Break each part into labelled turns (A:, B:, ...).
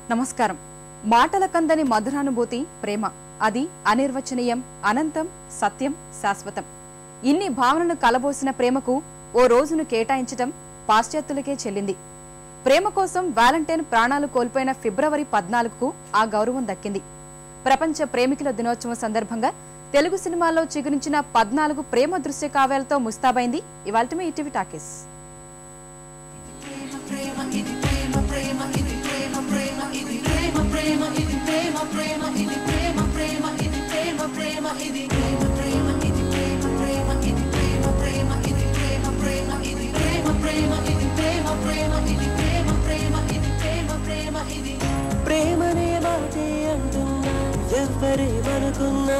A: నమస్కారం మాటల కందని మధురానుభూతి ప్రేమ అది అనిర్వచనీయం అనంతం సత్యం శాశ్వతం ఇన్ని భావనను కలబోసిన ప్రేమకు ఓ రోజును కేటాయించటం పాశ్చాత్యులకే చెల్లింది ప్రేమ కోసం వ్యాలంటైన్ ప్రాణాలు కోల్పోయిన ఫిబ్రవరి పద్నాలుగుకు ఆ గౌరవం దక్కింది ప్రపంచ ప్రేమికుల దినోత్సవం సందర్భంగా తెలుగు సినిమాల్లో చిగురించిన పద్నాలుగు ప్రేమ దృశ్య కావ్యాలతో ముస్తాబైంది ఇవాల్టిమే ఇటీవీ టాకీస్
B: ప్రేమనే మాటే అంటున్నా ఎవ్వరేమనుకున్నా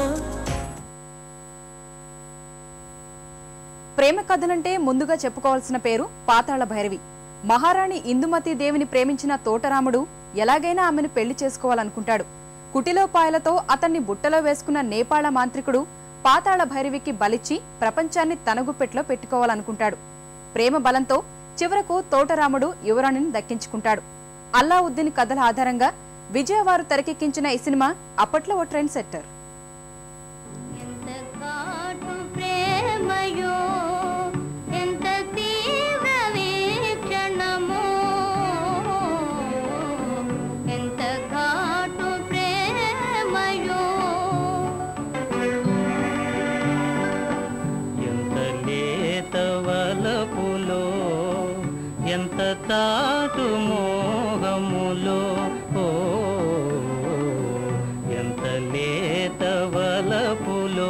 A: ప్రేమ కథలంటే ముందుగా చెప్పుకోవాల్సిన పేరు పాతాళ భైరవి మహారాణి ఇందుమతి దేవిని ప్రేమించిన తోటరాముడు ఎలాగైనా ఆమెను పెళ్లి చేసుకోవాలనుకుంటాడు కుటిలో పాయలతో అతన్ని బుట్టలో వేసుకున్న నేపాళ మాంత్రికుడు పాతాళ భైరవికి బలిచ్చి ప్రపంచాన్ని తన గుప్పెట్లో పెట్టుకోవాలనుకుంటాడు ప్రేమ బలంతో చివరకు తోటరాముడు యువరాణిని దక్కించుకుంటాడు అల్లావుద్దీన్ కథల ఆధారంగా విజయవారు తెరకెక్కించిన ఈ సినిమా అప్పట్లో ఓ ట్రెండ్ సెట్టర్
C: ఎంత కాటు ప్రేమయో ఎంత తీవ్ర వీక్షణమో ఎంత కాటు ప్రేమయో
B: ఎంత లేత వలపులో ఎంత తాటు మోహములో ఓ ఎంత లేత వలపులో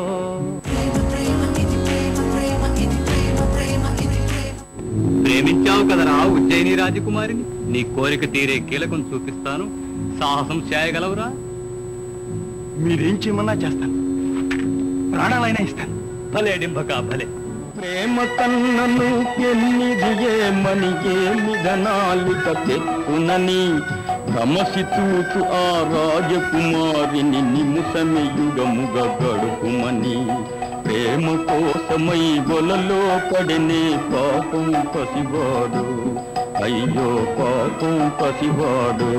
D: ప్రేమించావు కదరా ఉజ్జయిని రాజకుమారిని నీ కోరిక తీరే కీలకం చూపిస్తాను సాహసం చేయగలవురా
E: మీరేం చేయమన్నా చేస్తాను ప్రాణాలైనా ఇస్తాను
D: భలే డింబక భలే
E: ప్రేమ కన్నను ఎన్నిది ఏమని ఏమి ధనాలిక తెక్కునని రమసి తూచు ఆ రాజకుమారిని నిముసమియుగముగ గడుపుమని ప్రేమ కోసమై గొలలో పడినే పాపం పసివాడు అయ్యో పాపం పసివాడు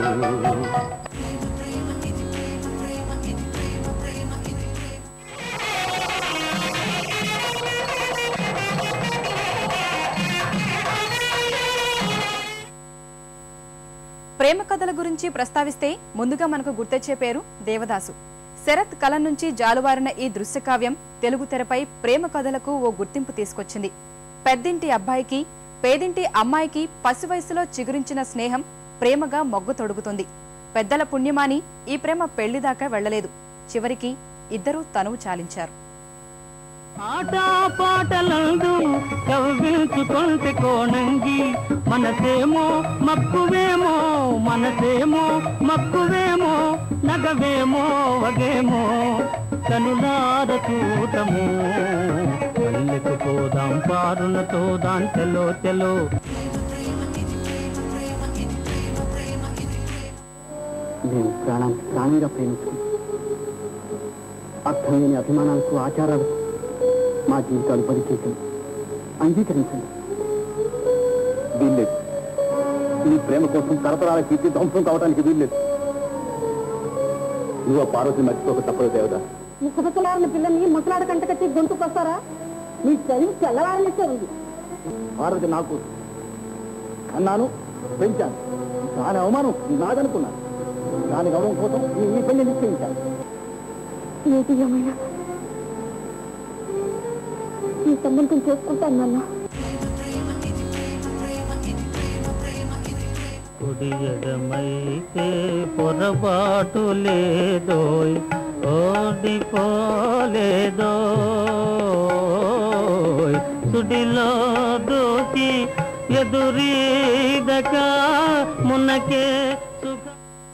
A: ప్రేమ కథల గురించి ప్రస్తావిస్తే ముందుగా మనకు గుర్తొచ్చే పేరు దేవదాసు శరత్ కలం నుంచి జాలువారిన ఈ దృశ్య కావ్యం తెలుగు తెరపై ప్రేమ కథలకు ఓ గుర్తింపు తీసుకొచ్చింది పెద్దింటి అబ్బాయికి పేదింటి అమ్మాయికి పసి వయసులో చిగురించిన స్నేహం ప్రేమగా మొగ్గు తొడుగుతుంది పెద్దల పుణ్యమాని ఈ ప్రేమ పెళ్లిదాకా వెళ్లలేదు చివరికి ఇద్దరూ తనువు చాలించారు
B: ఆట పాటలందు కవ్వించుకొంటే కోణంగి మనసేమో మక్కువేమో మనసేమో మక్కువేమో నగవేమో వగేమో కనులార చూడము పల్లెకు పోదాం పారులతో దాం తెలో తెలో
F: నేను ప్రాణానికి ప్రాణంగా ప్రేమించుకున్నాను అర్థమైన అభిమానాలకు ఆచారాలకు మా జీవితాలు బలి చేసింది అంగీకరించండి వీల్లేదు నీ ప్రేమ కోసం తరతరాల కీర్తి ధ్వంసం కావడానికి వీల్లేదు నువ్వు ఆ పార్వతి మర్చిపోక తప్పదు దేవత
G: ముసలారిన పిల్లల్ని ముసలాడ కంట కట్టి గొంతుకొస్తారా మీ చదివి తెల్లవారనిచ్చే ఉంది
F: పార్వతి నాకు అన్నాను పెంచాను దాని అవమానం నాదనుకున్నాను దాని గౌరవం కోసం ఈ ఈ పెళ్లి నిశ్చయించాను
G: ఏది ఏమైనా ఈ సంబంధం చేసుకుంటాను నాన్న
B: కుడి ఎడమైతే పొరపాటు లేదోయ్ ఓడిపోలేదోయ్ సుడిలో దూకి ఎదురీదక మునకే సుఖ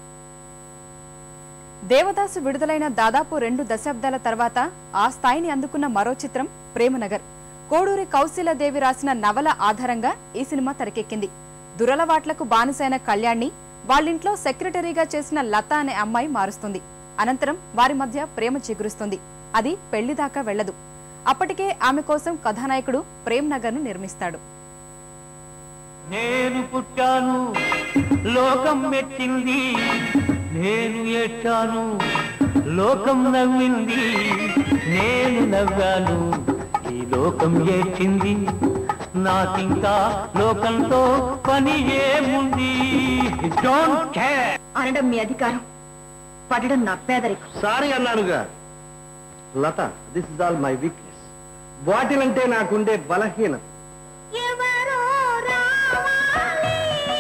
A: దేవదాసు విడుదలైన దాదాపు రెండు దశాబ్దాల తర్వాత ఆ స్థాయిని అందుకున్న మరో చిత్రం ప్రేమనగర్ కోడూరి కౌశల్యదేవి రాసిన నవల ఆధారంగా ఈ సినిమా తెరకెక్కింది దురలవాట్లకు బానిసైన కళ్యాణ్ని వాళ్ళింట్లో సెక్రటరీగా చేసిన లత అనే అమ్మాయి మారుస్తుంది అనంతరం వారి మధ్య ప్రేమ చిగురుస్తుంది అది పెళ్లిదాకా వెళ్లదు అప్పటికే ఆమె కోసం కథానాయకుడు ప్రేమ్ నగర్ ను నిర్మిస్తాడు
B: నేను పుట్టాను లోకం మెచ్చింది నేను ఏడ్చాను లోకం నవ్వింది నేను నవ్వాను ఈ లోకం ఏడ్చింది నాకింకా లోకంతో పని ఏముంది డోంట్ కేర్
G: అనడం మీ అధికారం పడడం నా పేదరికం
F: సారీ అన్నానుగా Latha this is all my weakness bottle అంటే నాకుండే బలహీనత
C: ఎవరో రావాలి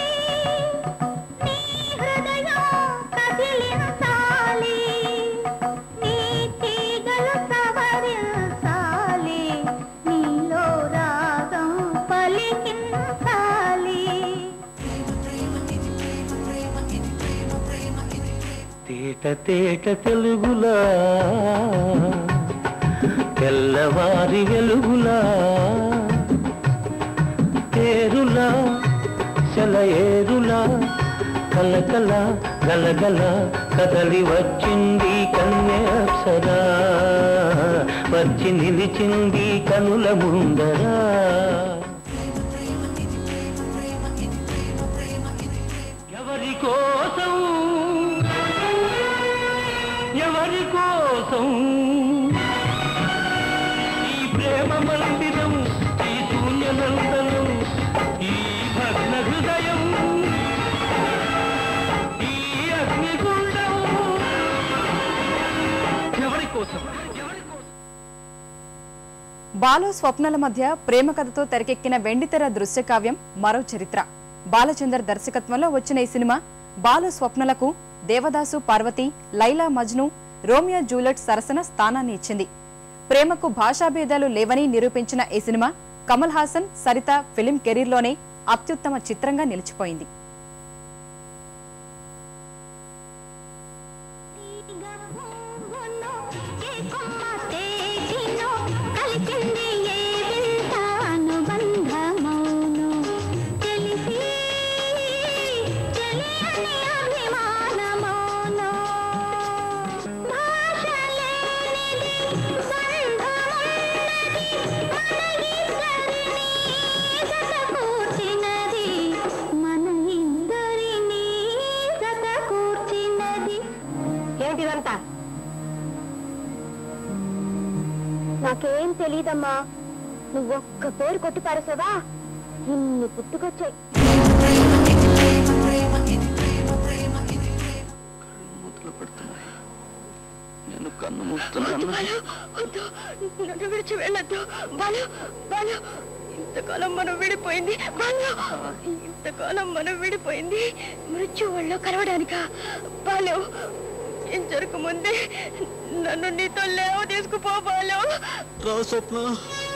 C: నీ హృదయం కదిలించాలి నీ తీగలు సవరించాలి నీలో రాగం పలికించాలి
B: తేట తేట తెలుగులా తెల్లవారి వెలుగులా తేరులా సెలయేరులా కలకల గలగల కదలి వచ్చింది కన్యాప్సరా వచ్చి నిలిచింది కనుల ముందరా ఎవరి కోసం ఎవరి కోసం ఈ ప్రేమ మందిరం ఈ శూన్యనందనం ఈ భగ్న హృదయం ఈ అగ్నిగుండం ఎవరి కోసం ఎవరి కోసం
A: బాలు స్వప్నల మధ్య ప్రేమ కథతో తెరకెక్కిన వెండితెర దృశ్య కావ్యం మరో చరిత్ర బాలచందర్ దర్శకత్వంలో వచ్చిన ఈ సినిమా బాలు స్వప్నలకు దేవదాసు పార్వతి లైలా మజ్ను రోమియో జూలెట్ సరసన స్థానాన్ని ఇచ్చింది ప్రేమకు భాషాభేదాలు లేవని నిరూపించిన ఈ సినిమా కమల్ హాసన్ సరిత ఫిలిం కెరీర్లోనే అత్యుత్తమ చిత్రంగా నిలిచిపోయింది
C: పువ్వును ఏ కొమ్మ తేగినో కలిసింది ఏ వింత అనుబంధమౌను తెలిసి తెలియని అభిమానమౌను భాష లేనిది బంధమున్నది మన ఇద్దరిని జత కూర్చినది మన ఇద్దరిని జత కూర్చినది
G: ఏమిటిదంతా నాకేం తెలీదమ్మా నువ్వు ఒక్క పేరు కొట్టి పారేసావా ఇన్ని పుట్టుకొచ్చాయి
E: మొదలు పెడుతున్నాయి నేను కన్ను మూస్తున్నాను
G: వద్దు నన్ను విడిచి వెళ్ళొద్దు బాలు బాలు ఇంతకాలం మనం విడిపోయింది బాలు ఇంతకాలం మనం విడిపోయింది మృత్యు ఒళ్ళో కలవడానికా బాలు ఏం జరగముందే నన్ను నీతో లేవ తీసుకుపో బాలు
E: రా స్వప్న